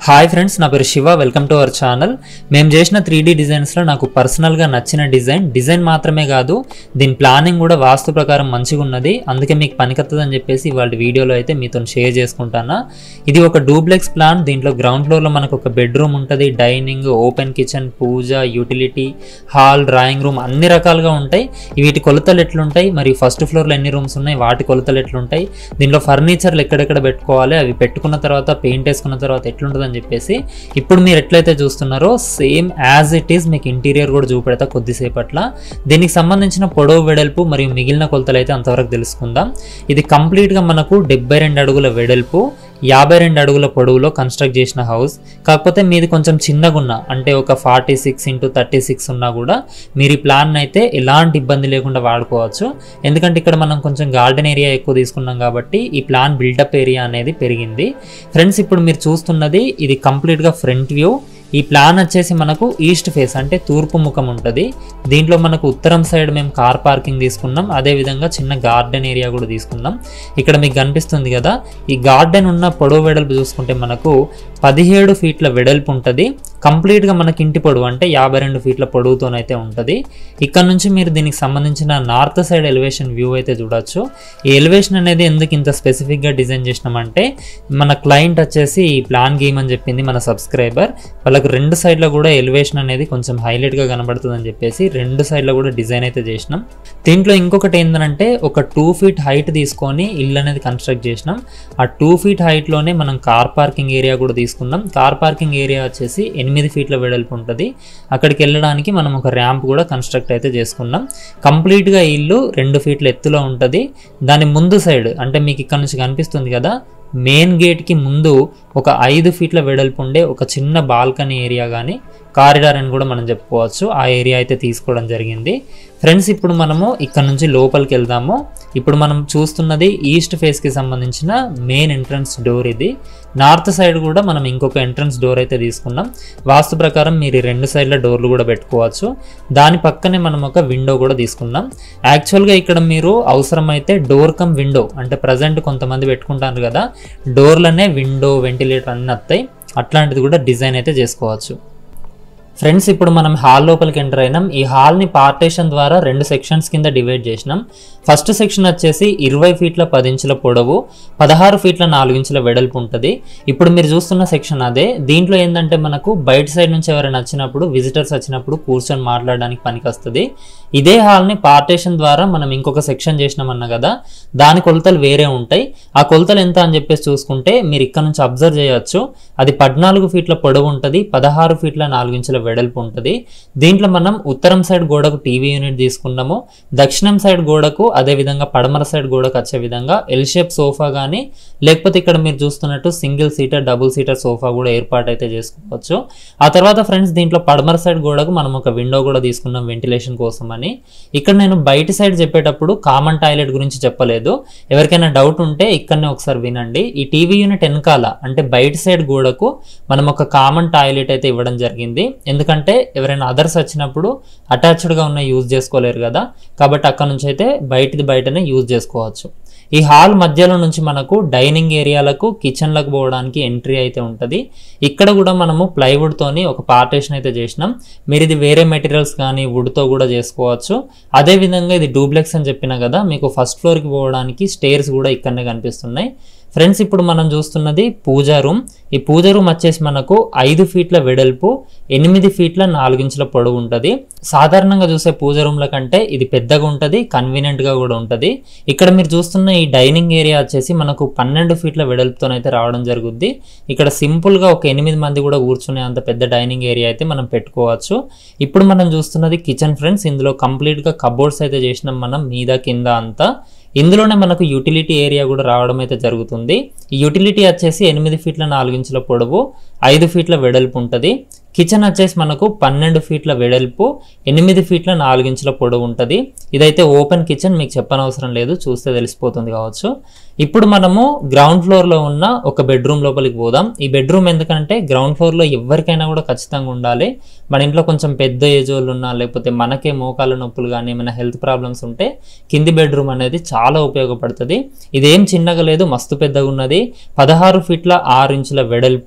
hi friends నా పేరు Shiva welcome to our channel మేము చేసిన త్రీ డీ డిజైన్స్లో నాకు పర్సనల్గా నచ్చిన డిజైన్ డిజైన్ మాత్రమే కాదు దీని ప్లానింగ్ కూడా వాస్తు ప్రకారం మంచిగా ఉన్నది అందుకే మీకు పనికొస్తుందని చెప్పేసి వాళ్ళ వీడియోలో అయితే మీతో షేర్ చేసుకుంటాను ఇది ఒక డూప్లెక్స్ ప్లాన్ దీంట్లో గ్రౌండ్ ఫ్లోర్లో మనకు ఒక బెడ్రూమ్ ఉంటుంది dining open kitchen puja utility hall drawing room అన్ని రకాలుగా ఉంటాయి వీటి కొలతలు ఎట్లుంటాయి మరియు ఫస్ట్ ఫ్లోర్లో ఎన్ని రూమ్స్ ఉన్నాయి వాటి కొలతలు ఎట్లుంటాయి దీనిలో ఫర్నిచర్లు ఎక్కడెక్కడ పెట్టుకోవాలి అవి పెట్టుకున్న తర్వాత పెయింట్ వేసుకున్న తర్వాత ఎట్లుంటుంది అని చెప్పేసి ఇప్పుడు మీరు ఎట్లయితే చూస్తున్నారో సేమ్ యాజ్ ఇట్ ఈస్ మీకు ఇంటీరియర్ కూడా చూపెడతా కొద్దిసేపట్ల దీనికి సంబంధించిన పొడవు వెడల్పు మరియు మిగిలిన కొలతలు అయితే అంతవరకు తెలుసుకుందాం ఇది కంప్లీట్గా మనకు డెబ్బై రెండు అడుగుల వెడల్పు యాభై రెండు అడుగుల పొడవులో కన్స్ట్రక్ట్ చేసిన హౌస్ కాకపోతే మీది కొంచెం చిన్నగా ఉన్న అంటే ఒక forty six into thirty six ఉన్నా కూడా మీరు ఈ ప్లాన్ అయితే ఎలాంటి ఇబ్బంది లేకుండా వాడుకోవచ్చు ఎందుకంటే ఇక్కడ మనం కొంచెం గార్డెన్ ఏరియా ఎక్కువ తీసుకున్నాం కాబట్టి ఈ ప్లాన్ బిల్డప్ ఏరియా అనేది పెరిగింది ఫ్రెండ్స్ ఇప్పుడు మీరు చూస్తున్నది ఇది కంప్లీట్గా ఫ్రంట్ వ్యూ ఈ ప్లాన్ వచ్చేసి మనకు ఈస్ట్ ఫేస్ అంటే తూర్పు ముఖం ఉంటుంది దీంట్లో మనకు ఉత్తరం సైడ్ మేము కార్ పార్కింగ్ తీసుకున్నాం అదేవిధంగా చిన్న గార్డెన్ ఏరియా కూడా తీసుకున్నాం ఇక్కడ మీకు కనిపిస్తుంది కదా ఈ గార్డెన్ ఉన్న పొడవు వెడల్పు చూసుకుంటే మనకు పదిహేడు ఫీట్ల వెడల్పు ఉంటుంది కంప్లీట్గా మనకి ఇంటి పొడవు అంటే యాభై రెండు ఫీట్ల పొడవుతోనైతే ఉంటుంది ఇక్కడ నుంచి మీరు దీనికి సంబంధించిన నార్త్ సైడ్ ఎలివేషన్ వ్యూ అయితే చూడొచ్చు ఈ ఎలివేషన్ అనేది ఎందుకు ఇంత స్పెసిఫిక్గా డిజైన్ చేసినామంటే మన క్లయింట్ వచ్చేసి ఈ ప్లాన్ గేమ్ చెప్పింది మన సబ్స్క్రైబర్ వాళ్ళకు రెండు సైడ్లో కూడా ఎలివేషన్ అనేది కొంచెం హైలైట్గా కనబడుతుంది అని చెప్పేసి రెండు సైడ్లో కూడా డిజైన్ అయితే చేసినాం దీంట్లో ఇంకొకటి ఏంటంటే ఒక టూ ఫీట్ హైట్ తీసుకొని ఇల్లు అనేది కన్స్ట్రక్ట్ చేసినాం ఆ టూ ఫీట్ హైట్లోనే మనం కార్ పార్కింగ్ ఏరియా కూడా తీసుకున్నాం కార్ పార్కింగ్ ఏరియా వచ్చేసి ఎనిమిది ఫీట్ల వెడల్పు ఉంటుంది అక్కడికి వెళ్ళడానికి మనం ఒక ర్యాంప్ కూడా కన్స్ట్రక్ట్ అయితే చేసుకున్నాం కంప్లీట్గా ఇల్లు రెండు ఫీట్ల ఎత్తులో ఉంటుంది దాని ముందు సైడ్ అంటే మీకు ఇక్కడ నుంచి కనిపిస్తుంది కదా మెయిన్ గేట్కి ముందు ఒక ఐదు ఫీట్ల వెడల్పు ఉండే ఒక చిన్న బాల్కనీ ఏరియా కానీ కారిడార్ అని కూడా మనం చెప్పుకోవచ్చు ఆ ఏరియా అయితే తీసుకోవడం జరిగింది ఫ్రెండ్స్ ఇప్పుడు మనము ఇక్కడ నుంచి లోపలికి వెళ్దాము ఇప్పుడు మనం చూస్తున్నది ఈస్ట్ ఫేస్కి సంబంధించిన మెయిన్ ఎంట్రన్స్ డోర్ ఇది నార్త్ సైడ్ కూడా మనం ఇంకొక ఎంట్రన్స్ డోర్ అయితే తీసుకున్నాం వాస్తు ప్రకారం మీరు ఈ రెండు సైడ్ల డోర్లు కూడా పెట్టుకోవచ్చు దాని పక్కనే మనం ఒక విండో కూడా తీసుకున్నాం యాక్చువల్గా ఇక్కడ మీరు అవసరమైతే డోర్ కమ్ విండో అంటే ప్రజెంట్ కొంతమంది పెట్టుకుంటారు కదా డోర్లనే విండో వెంటిలేటర్ అన్నీ వస్తాయి అట్లాంటిది కూడా డిజైన్ అయితే చేసుకోవచ్చు ఫ్రెండ్స్ ఇప్పుడు మనం హాల్ లోపలికి ఎంటర్ అయినాం ఈ హాల్ని పార్టేషన్ ద్వారా రెండు సెక్షన్స్ కింద డివైడ్ చేసినాం ఫస్ట్ సెక్షన్ వచ్చేసి ఇరవై ఫీట్ల పది ఇంచుల పొడవు పదహారు ఫీట్ల నాలుగు ఇంచుల వెడల్పు ఉంటుంది ఇప్పుడు మీరు చూస్తున్న సెక్షన్ అదే దీంట్లో ఏంటంటే మనకు బయట సైడ్ నుంచి ఎవరైనా వచ్చినప్పుడు విజిటర్స్ వచ్చినప్పుడు కూర్చొని మాట్లాడడానికి పనికి వస్తుంది ఇదే హాల్ని పార్టేషన్ ద్వారా మనం ఇంకొక సెక్షన్ చేసినామన్నా కదా దాని కొలతలు వేరే ఉంటాయి ఆ కొలతలు ఎంత అని చెప్పేసి చూసుకుంటే మీరు ఇక్కడ నుంచి అబ్జర్వ్ చేయొచ్చు అది పద్నాలుగు ఫీట్ల పొడవు ఉంటుంది పదహారు ఫీట్ల నాలుగు ఇంచుల వెడల్పు ఉంటుంది దీంట్లో మనం ఉత్తరం సైడ్ గోడకు టీవీ యూనిట్ తీసుకున్నాము దక్షిణం సైడ్ గోడకు అదే విధంగా పడమర సైడ్ గోడకు వచ్చే విధంగా ఎల్ షేప్ సోఫా కానీ లేకపోతే ఇక్కడ మీరు చూస్తున్నట్టు single seater double seater sofa కూడా ఏర్పాటు అయితే చేసుకోవచ్చు ఆ తర్వాత ఫ్రెండ్స్ దీంట్లో పడమర సైడ్ గోడకు మనం ఒక విండో కూడా తీసుకున్నాం వెంటిలేషన్ కోసం అని ఇక్కడ నేను బయట సైడ్ చెప్పేటప్పుడు కామన్ టాయిలెట్ గురించి చెప్పలేదు ఎవరికైనా డౌట్ ఉంటే ఇక్కడనే ఒకసారి వినండి ఈ టీవీ యూనిట్ వెనకాల అంటే బయట సైడ్ గోడకు మనం ఒక కామన్ టాయిలెట్ అయితే ఇవ్వడం జరిగింది ఎందుకంటే ఎవరైనా అదర్స్ వచ్చినప్పుడు అటాచ్డ్గా ఉన్న యూజ్ చేసుకోలేరు కదా కాబట్టి అక్కడ నుంచి అయితే బయటిది బయటనే యూజ్ చేసుకోవచ్చు ఈ హాల్ మధ్యలో నుంచి మనకు డైనింగ్ ఏరియాలకు కిచెన్లకు పోవడానికి ఎంట్రీ అయితే ఉంటుంది ఇక్కడ కూడా మనము ప్లైవుడ్తోని ఒక పార్టేషన్ అయితే చేసినాం మీరు ఇది వేరే మెటీరియల్స్ కానీ వుడ్తో కూడా చేసుకోవచ్చు అదేవిధంగా ఇది డూప్లెక్స్ అని చెప్పిన కదా మీకు ఫస్ట్ ఫ్లోర్కి పోవడానికి స్టేర్స్ కూడా ఇక్కడనే కనిపిస్తున్నాయి ఫ్రెండ్స్ ఇప్పుడు మనం చూస్తున్నది పూజా రూమ్ ఈ పూజ రూమ్ వచ్చేసి మనకు ఐదు ఫీట్ల వెడల్పు ఎనిమిది ఫీట్ల నాలుగించుల పొడవు ఉంటుంది సాధారణంగా చూసే పూజ రూమ్ల కంటే ఇది పెద్దగా ఉంటుంది కన్వీనియంట్గా కూడా ఉంటుంది ఇక్కడ మీరు చూస్తున్న ఈ డైనింగ్ ఏరియా వచ్చేసి మనకు పన్నెండు ఫీట్ల వెడల్పుతోనైతే రావడం జరుగుద్ది ఇక్కడ సింపుల్గా ఒక ఎనిమిది మంది కూడా కూర్చునే అంత పెద్ద డైనింగ్ ఏరియా అయితే మనం పెట్టుకోవచ్చు ఇప్పుడు మనం చూస్తున్నది కిచెన్ ఫ్రెండ్స్ ఇందులో కంప్లీట్గా కబోర్డ్స్ అయితే చేసినాం మనం మీద కింద అంతా ఇందులోనే మనకు యూటిలిటీ ఏరియా కూడా రావడం అయితే జరుగుతుంది ఈ యూటిలిటీ వచ్చేసి ఎనిమిది ఫీట్ల నాలుగు ఇంచుల పొడవు ఐదు ఫీట్ల వెడల్పు ఉంటుంది కిచెన్ వచ్చేసి మనకు పన్నెండు ఫీట్ల వెడల్పు ఎనిమిది ఫీట్ల నాలుగు ఇంచుల పొడవు ఉంటుంది ఇదైతే ఓపెన్ కిచెన్ మీకు చెప్పనవసరం లేదు చూస్తే తెలిసిపోతుంది కావచ్చు ఇప్పుడు మనము గ్రౌండ్ ఫ్లోర్లో ఉన్న ఒక బెడ్రూమ్ లోపలికి పోదాం ఈ బెడ్రూమ్ ఎందుకంటే గ్రౌండ్ ఫ్లోర్లో ఎవరికైనా కూడా ఖచ్చితంగా ఉండాలి మన ఇంట్లో కొంచెం పెద్ద ఏజ్ వాళ్ళు ఉన్నా లేకపోతే మనకే మోకాల నొప్పులు కానీ ఏమైనా హెల్త్ ప్రాబ్లమ్స్ ఉంటే కింది బెడ్రూమ్ అనేది చాలా ఉపయోగపడుతుంది ఇదేం చిన్నగా లేదు మస్తు పెద్దగా ఉన్నది పదహారు ఫీట్ల ఆరు ఇంచుల వెడల్పు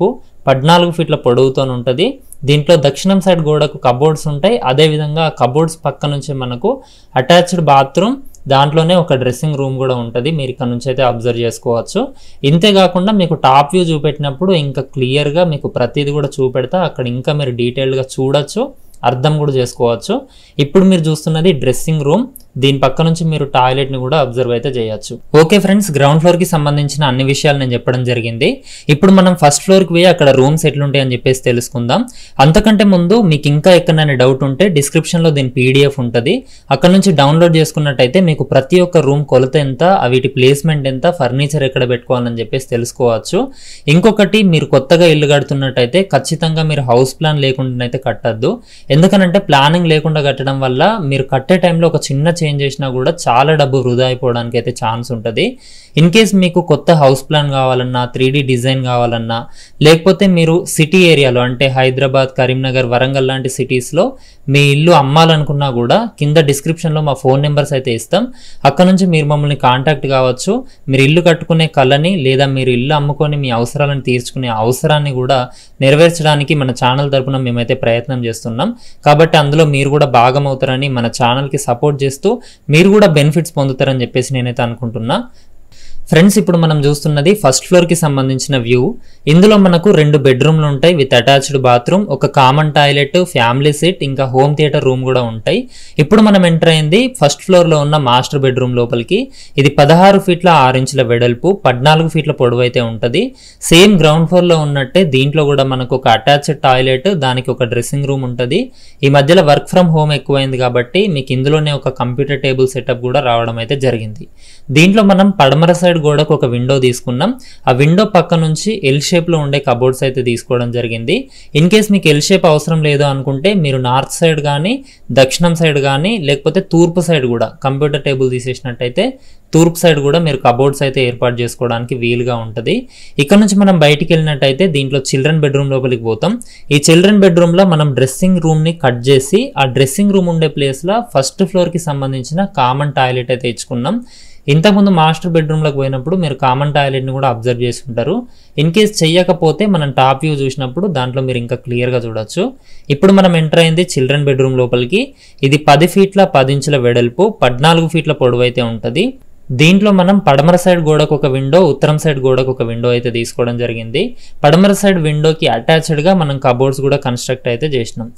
పద్నాలుగు ఫీట్ల పొడవుతో ఉంటుంది దీంట్లో దక్షిణం సైడ్ గోడకు కబోర్డ్స్ ఉంటాయి అదేవిధంగా ఆ కబోర్డ్స్ పక్క నుంచి మనకు అటాచ్డ్ బాత్రూమ్ దాంట్లోనే ఒక డ్రెస్సింగ్ రూమ్ కూడా ఉంటుంది మీరు ఇక్కడ నుంచి అయితే అబ్జర్వ్ చేసుకోవచ్చు ఇంతే కాకుండా మీకు టాప్ వ్యూ చూపెట్టినప్పుడు ఇంకా క్లియర్గా మీకు ప్రతిదీ కూడా చూపెడతా అక్కడ ఇంకా మీరు డీటెయిల్గా చూడొచ్చు అర్థం కూడా చేసుకోవచ్చు ఇప్పుడు మీరు చూస్తున్నది డ్రెస్సింగ్ రూమ్ దీని పక్క నుంచి మీరు టాయిలెట్ ని కూడా అబ్జర్వ్ అయితే చేయొచ్చు ఓకే ఫ్రెండ్స్ గ్రౌండ్ ఫ్లోర్ కి సంబంధించిన అన్ని విషయాలు నేను చెప్పడం జరిగింది ఇప్పుడు మనం ఫస్ట్ ఫ్లోర్ కి పోయి అక్కడ రూమ్స్ ఎట్లుంటాయి అని చెప్పేసి తెలుసుకుందాం అంతకంటే ముందు మీకు ఇంకా ఎక్కడైనా డౌట్ ఉంటే డిస్క్రిప్షన్ లో దీని పీడిఎఫ్ ఉంటుంది అక్కడ నుంచి డౌన్లోడ్ చేసుకున్నట్టయితే మీకు ప్రతి ఒక్క రూమ్ కొలత ఎంత ఆ వీటి ప్లేస్మెంట్ ఎంత ఫర్నిచర్ ఎక్కడ పెట్టుకోవాలని చెప్పేసి తెలుసుకోవచ్చు ఇంకొకటి మీరు కొత్తగా ఇల్లు కడుతున్నట్టయితే ఖచ్చితంగా మీరు హౌస్ ప్లాన్ లేకుండానైతే కట్టద్దు ఎందుకనంటే ప్లానింగ్ లేకుండా కట్టడం వల్ల మీరు కట్టే టైంలో ఒక చిన్న చేంజ్ చేసినా కూడా చాలా డబ్బు వృధా అయిపోవడానికి అయితే ఛాన్స్ ఉంటుంది ఇన్ కేస్ మీకు కొత్త హౌస్ ప్లాన్ కావాలన్నా త్రీ డిజైన్ కావాలన్నా లేకపోతే మీరు సిటీ ఏరియాలో అంటే హైదరాబాద్ కరీంనగర్ వరంగల్ లాంటి సిటీస్లో మీ ఇల్లు అమ్మాలనుకున్నా కూడా కింద డిస్క్రిప్షన్లో మా ఫోన్ నెంబర్స్ అయితే ఇస్తాం అక్కడ నుంచి మీరు మమ్మల్ని కాంటాక్ట్ కావచ్చు మీరు ఇల్లు కట్టుకునే కళని లేదా మీరు ఇల్లు అమ్ముకొని మీ అవసరాలను తీర్చుకునే అవసరాన్ని కూడా నెరవేర్చడానికి మన ఛానల్ తరపున మేమైతే ప్రయత్నం చేస్తున్నాం కాబట్టి అందులో మీరు కూడా భాగం అవుతారని మన ఛానల్కి సపోర్ట్ చేస్తూ మీరు కూడా బెనిఫిట్స్ పొందుతారని చెప్పేసి నేనైతే అనుకుంటున్నా ఫ్రెండ్స్ ఇప్పుడు మనం చూస్తున్నది ఫస్ట్ ఫ్లోర్ కి సంబంధించిన వ్యూ ఇందులో మనకు రెండు బెడ్రూమ్లు ఉంటాయి విత్ అటాచ్డ్ బాత్రూమ్ ఒక కామన్ టాయిలెట్ ఫ్యామిలీ సీట్ ఇంకా హోమ్ థియేటర్ రూమ్ కూడా ఉంటాయి ఇప్పుడు మనం ఎంటర్ అయింది ఫస్ట్ ఫ్లోర్ లో ఉన్న మాస్టర్ బెడ్రూమ్ లోపలికి ఇది పదహారు ఫీట్ల ఆరు ఇంచుల వెడల్పు పద్నాలుగు ఫీట్ల పొడవు అయితే ఉంటుంది సేమ్ గ్రౌండ్ ఫ్లోర్ లో ఉన్నట్టే దీంట్లో కూడా మనకు ఒక అటాచ్డ్ టాయిలెట్ దానికి ఒక డ్రెస్సింగ్ రూమ్ ఉంటుంది ఈ మధ్యలో వర్క్ ఫ్రమ్ హోమ్ ఎక్కువైంది కాబట్టి మీకు ఇందులోనే ఒక కంప్యూటర్ టేబుల్ సెటప్ కూడా రావడం అయితే జరిగింది దీంట్లో మనం పడమర సైడ్ గోడకు ఒక విండో తీసుకున్నాం ఆ విండో పక్క నుంచి ఎల్ షేప్ లో ఉండే కబోర్డ్స్ అయితే తీసుకోవడం జరిగింది ఇన్ కేస్ మీకు ఎల్ షేప్ అవసరం లేదు అనుకుంటే మీరు నార్త్ సైడ్ కానీ దక్షిణం సైడ్ కానీ లేకపోతే తూర్పు సైడ్ కూడా కంప్యూటర్ టేబుల్ తీసేసినట్టయితే తూర్పు సైడ్ కూడా మీరు కబోర్డ్స్ అయితే ఏర్పాటు చేసుకోవడానికి వీలుగా ఉంటుంది ఇక్కడ నుంచి మనం బయటికి వెళ్ళినట్టయితే దీంట్లో చిల్డ్రన్ బెడ్రూమ్ లోపలికి పోతాం ఈ చిల్డ్రన్ బెడ్రూమ్ లో మనం డ్రెస్సింగ్ రూమ్ ని కట్ చేసి ఆ డ్రెస్సింగ్ రూమ్ ఉండే ప్లేస్ లో ఫస్ట్ ఫ్లోర్ కి సంబంధించిన కామన్ టాయిలెట్ అయితే ఇచ్చుకున్నాం ఇంతకుముందు మాస్టర్ బెడ్రూమ్లోకి పోయినప్పుడు మీరు కామన్ టాయిలెట్ని కూడా అబ్జర్వ్ చేసి ఉంటారు ఇన్ కేస్ చెయ్యకపోతే మనం టాప్ వ్యూ చూసినప్పుడు దాంట్లో మీరు ఇంకా క్లియర్గా చూడొచ్చు ఇప్పుడు మనం ఎంటర్ అయింది చిల్డ్రన్ బెడ్రూమ్ లోపలికి ఇది పది ఫీట్ల పది ఇంచుల వెడల్పు పద్నాలుగు ఫీట్ల పొడవు అయితే ఉంటుంది దీంట్లో మనం పడమర సైడ్ గోడకు ఒక విండో ఉత్తరం సైడ్ గోడకు ఒక విండో అయితే తీసుకోవడం జరిగింది పడమర సైడ్ విండోకి అటాచ్డ్గా మనం కబోర్డ్స్ కూడా కన్స్ట్రక్ట్ అయితే చేసినాం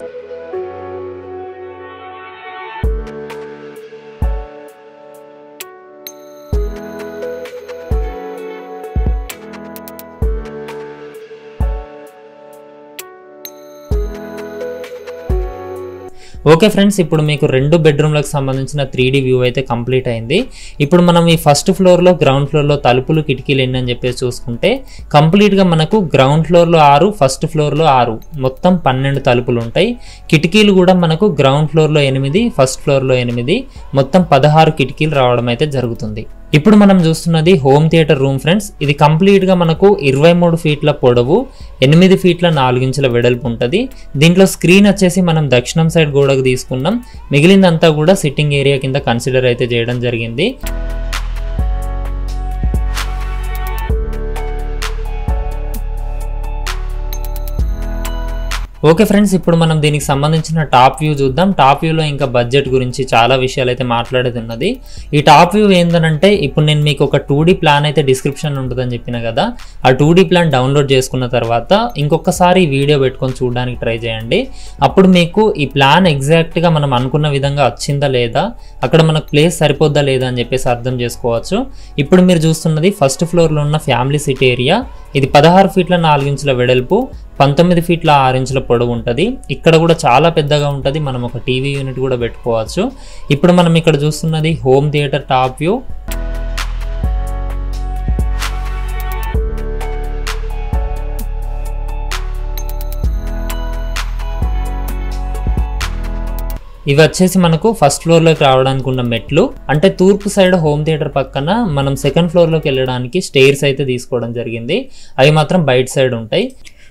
ఓకే ఫ్రెండ్స్ ఇప్పుడు మీకు రెండు బెడ్రూమ్లకు సంబంధించిన త్రీ వ్యూ అయితే కంప్లీట్ అయింది ఇప్పుడు మనం ఈ ఫస్ట్ ఫ్లోర్లో గ్రౌండ్ ఫ్లోర్లో తలుపులు కిటికీలు ఎన్ని అని చెప్పేసి చూసుకుంటే కంప్లీట్గా మనకు గ్రౌండ్ ఫ్లోర్లో ఆరు ఫస్ట్ ఫ్లోర్లో ఆరు మొత్తం పన్నెండు తలుపులు ఉంటాయి కిటికీలు కూడా మనకు గ్రౌండ్ ఫ్లోర్లో ఎనిమిది ఫస్ట్ ఫ్లోర్లో ఎనిమిది మొత్తం పదహారు కిటికీలు రావడం అయితే జరుగుతుంది ఇప్పుడు మనం చూస్తున్నది హోమ్ థియేటర్ రూమ్ ఫ్రెండ్స్ ఇది కంప్లీట్గా మనకు ఇరవై మూడు ఫీట్ల పొడవు ఎనిమిది ఫీట్ల నాలుగించుల వెడల్పు ఉంటుంది దీంట్లో స్క్రీన్ వచ్చేసి మనం దక్షిణం సైడ్ గోడకు తీసుకున్నాం మిగిలిందంతా కూడా సిట్టింగ్ ఏరియా కింద కన్సిడర్ అయితే చేయడం జరిగింది ఓకే ఫ్రెండ్స్ ఇప్పుడు మనం దీనికి సంబంధించిన టాప్ వ్యూ చూద్దాం టాప్ వ్యూలో ఇంకా బడ్జెట్ గురించి చాలా విషయాలు అయితే మాట్లాడేది ఉన్నది ఈ టాప్ వ్యూ ఏంటంటే ఇప్పుడు నేను మీకు ఒక టూ ప్లాన్ అయితే డిస్క్రిప్షన్ ఉంటుందని చెప్పిన కదా ఆ టూ ప్లాన్ డౌన్లోడ్ చేసుకున్న తర్వాత ఇంకొకసారి ఈ వీడియో పెట్టుకొని చూడడానికి ట్రై చేయండి అప్పుడు మీకు ఈ ప్లాన్ ఎగ్జాక్ట్గా మనం అనుకున్న విధంగా వచ్చిందా లేదా అక్కడ మనకు ప్లేస్ సరిపోద్దా లేదా అని చెప్పేసి అర్థం చేసుకోవచ్చు ఇప్పుడు మీరు చూస్తున్నది ఫస్ట్ ఫ్లోర్లో ఉన్న ఫ్యామిలీ సిటీ ఏరియా ఇది పదహారు ఫీట్ల నాలుగించుల వెడల్పు పంతొమ్మిది ఫీట్ల ఆరు ఇంచుల పొడవు ఉంటుంది ఇక్కడ కూడా చాలా పెద్దగా ఉంటుంది మనం ఒక టీవీ యూనిట్ కూడా పెట్టుకోవచ్చు ఇప్పుడు మనం ఇక్కడ చూస్తున్నది హోమ్ థియేటర్ టాప్ వ్యూ ఇవి వచ్చేసి మనకు ఫస్ట్ ఫ్లోర్లోకి రావడానికి ఉన్న మెట్లు అంటే తూర్పు సైడ్ హోమ్ థియేటర్ పక్కన మనం సెకండ్ ఫ్లోర్లోకి వెళ్ళడానికి స్టేర్స్ అయితే తీసుకోవడం జరిగింది అవి మాత్రం బయట సైడ్ ఉంటాయి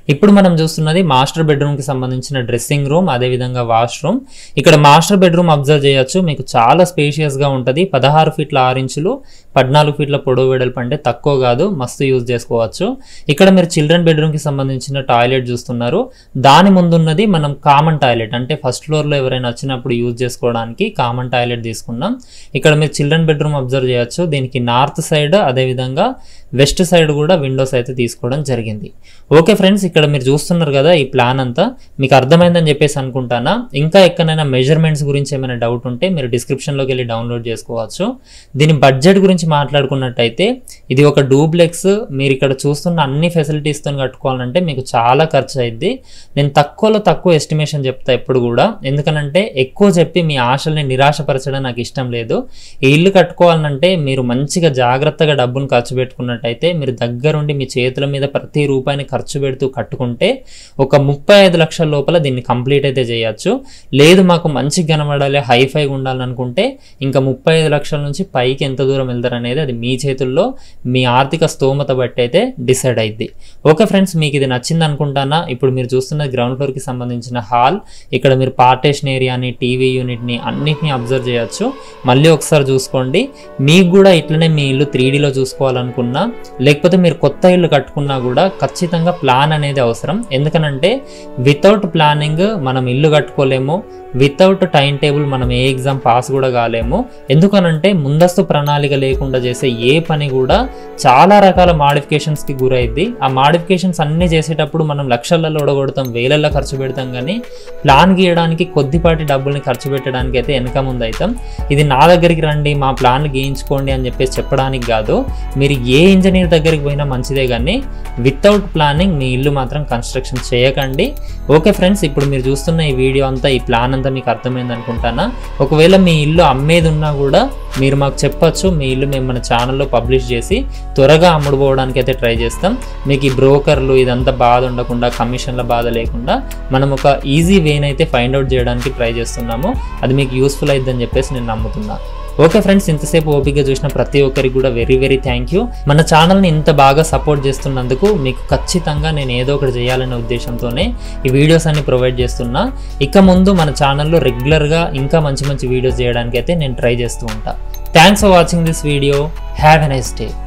ఇప్పుడు మనం చూస్తున్నది మాస్టర్ బెడ్రూమ్కి సంబంధించిన డ్రెస్సింగ్ రూమ్ అదేవిధంగా వాష్రూమ్ ఇక్కడ మాస్టర్ బెడ్రూమ్ అబ్జర్వ్ చేయొచ్చు మీకు చాలా స్పేషియస్గా ఉంటుంది పదహారు ఫీట్ల ఆరు ఇంచులు పద్నాలుగు ఫీట్ల పొడవు వెడల్పు అంటే తక్కువ కాదు మస్తు యూజ్ చేసుకోవచ్చు ఇక్కడ మీరు చిల్డ్రన్ బెడ్రూమ్కి సంబంధించిన టాయిలెట్ చూస్తున్నారు దాని ముందున్నది మనం కామన్ టాయిలెట్ అంటే ఫస్ట్ ఫ్లోర్లో ఎవరైనా వచ్చినప్పుడు యూజ్ చేసుకోవడానికి కామన్ టాయిలెట్ తీసుకున్నాం ఇక్కడ మీరు చిల్డ్రన్ బెడ్రూమ్ అబ్జర్వ్ చేయొచ్చు దీనికి నార్త్ సైడ్ అదేవిధంగా వెస్ట్ సైడ్ కూడా విండోస్ అయితే తీసుకోవడం జరిగింది ఓకే ఫ్రెండ్స్ ఇక్కడ మీరు చూస్తున్నారు కదా ఈ ప్లాన్ అంతా మీకు అర్థమైందని చెప్పేసి అనుకుంటానా ఇంకా ఎక్కడైనా మెజర్మెంట్స్ గురించి ఏమైనా డౌట్ ఉంటే మీరు డిస్క్రిప్షన్లోకి వెళ్ళి డౌన్లోడ్ చేసుకోవచ్చు దీని బడ్జెట్ గురించి మాట్లాడుకున్నట్టయితే ఇది ఒక డూప్లెక్స్ మీరు ఇక్కడ చూస్తున్న అన్ని ఫెసిలిటీస్తో కట్టుకోవాలంటే మీకు చాలా ఖర్చు అయింది నేను తక్కువలో తక్కువ ఎస్టిమేషన్ చెప్తా ఎప్పుడు కూడా ఎందుకనంటే ఎక్కువ చెప్పి మీ ఆశల్ని నిరాశపరచడం నాకు ఇష్టం లేదు ఈ ఇల్లు కట్టుకోవాలంటే మీరు మంచిగా జాగ్రత్తగా డబ్బును ఖర్చు పెట్టుకున్నట్టయితే మీరు దగ్గరుండి మీ చేతుల మీద ప్రతి రూపాయిని ఖర్చు పెడుతూ కట్టుకుంటే ఒక ముప్పై ఐదు లక్షల లోపల దీన్ని కంప్లీట్ అయితే చేయొచ్చు లేదు మాకు మంచిగా కనబడాలి హైఫైగా ఉండాలనుకుంటే ఇంకా ముప్పై ఐదు లక్షల నుంచి పైకి ఎంత దూరం వెళ్తారు అనేది అది మీ చేతుల్లో మీ ఆర్థిక స్తోమత బట్టి అయితే డిసైడ్ అయింది ఓకే ఫ్రెండ్స్ మీకు ఇది నచ్చింది అనుకుంటానా ఇప్పుడు మీరు చూస్తున్న గ్రౌండ్ ఫ్లోర్కి సంబంధించిన హాల్ ఇక్కడ మీరు పార్టేషన్ ఏరియాని టీవీ యూనిట్ని అన్నిటిని అబ్జర్వ్ చేయొచ్చు మళ్ళీ ఒకసారి చూసుకోండి మీకు కూడా ఇట్లనే మీ ఇల్లు త్రీ డీలో చూసుకోవాలనుకున్నా లేకపోతే మీరు కొత్త ఇల్లు కట్టుకున్నా కూడా ఖచ్చితంగా ప్లాన్ అనేది అవసరం ఎందుకనంటే వితౌట్ ప్లానింగ్ మనం ఇల్లు కట్టుకోలేము వితౌట్ టైం టేబుల్ మనం ఏ ఎగ్జామ్ పాస్ కూడా కాలేము ఎందుకనంటే ముందస్తు ప్రణాళిక లేకుండా చేసే ఏ పని కూడా చాలా రకాల మాడిఫికేషన్స్కి గురైద్ది ఆ మాడిఫికేషన్స్ అన్నీ చేసేటప్పుడు మనం లక్షలలో ఒడగొడతాం వేలల్లో ఖర్చు పెడతాం కానీ ప్లాన్ గీయడానికి కొద్దిపాటి డబ్బుల్ని ఖర్చు పెట్టడానికి అయితే వెనక ముందు అవుతాం ఇది నా దగ్గరికి రండి మా ప్లాన్ గీయించుకోండి అని చెప్పేసి చెప్పడానికి కాదు మీరు ఏ ఇంజనీర్ దగ్గరికి పోయినా మంచిదే కానీ వితౌట్ ప్లానింగ్ మీ ఇల్లు మాత్రం కన్స్ట్రక్షన్ చేయకండి ఓకే ఫ్రెండ్స్ ఇప్పుడు మీరు చూస్తున్న ఈ వీడియో అంతా ఈ ప్లాన్ అంతా మీకు అర్థమైంది అనుకుంటానా ఒకవేళ మీ ఇల్లు అమ్మేది ఉన్నా కూడా మీరు మాకు చెప్పొచ్చు మీ ఇల్లు మేము మన ఛానల్లో పబ్లిష్ చేసి త్వరగా అమ్ముడుపోవడానికి అయితే ట్రై చేస్తాం మీకు ఈ బ్రోకర్లు ఇదంతా బాధ ఉండకుండా కమిషన్ల బాధ లేకుండా మనం ఒక ఈజీ వేనైతే ఫైండ్ అవుట్ చేయడానికి ట్రై చేస్తున్నాము అది మీకు యూస్ఫుల్ అయిద్దని చెప్పేసి నేను నమ్ముతున్నా ఓకే ఫ్రెండ్స్ ఇంతసేపు ఓపిక చూసిన ప్రతి ఒక్కరికి కూడా వెరీ వెరీ థ్యాంక్ యూ మన ఛానల్ని ఇంత బాగా సపోర్ట్ చేస్తున్నందుకు మీకు ఖచ్చితంగా నేను ఏదో ఒకటి చేయాలనే ఉద్దేశంతోనే ఈ వీడియోస్ అన్ని ప్రొవైడ్ చేస్తున్నా ఇక ముందు మన ఛానల్లో రెగ్యులర్గా ఇంకా మంచి మంచి వీడియోస్ చేయడానికి అయితే నేను ట్రై చేస్తూ ఉంటా thanks for watching this video have a nice day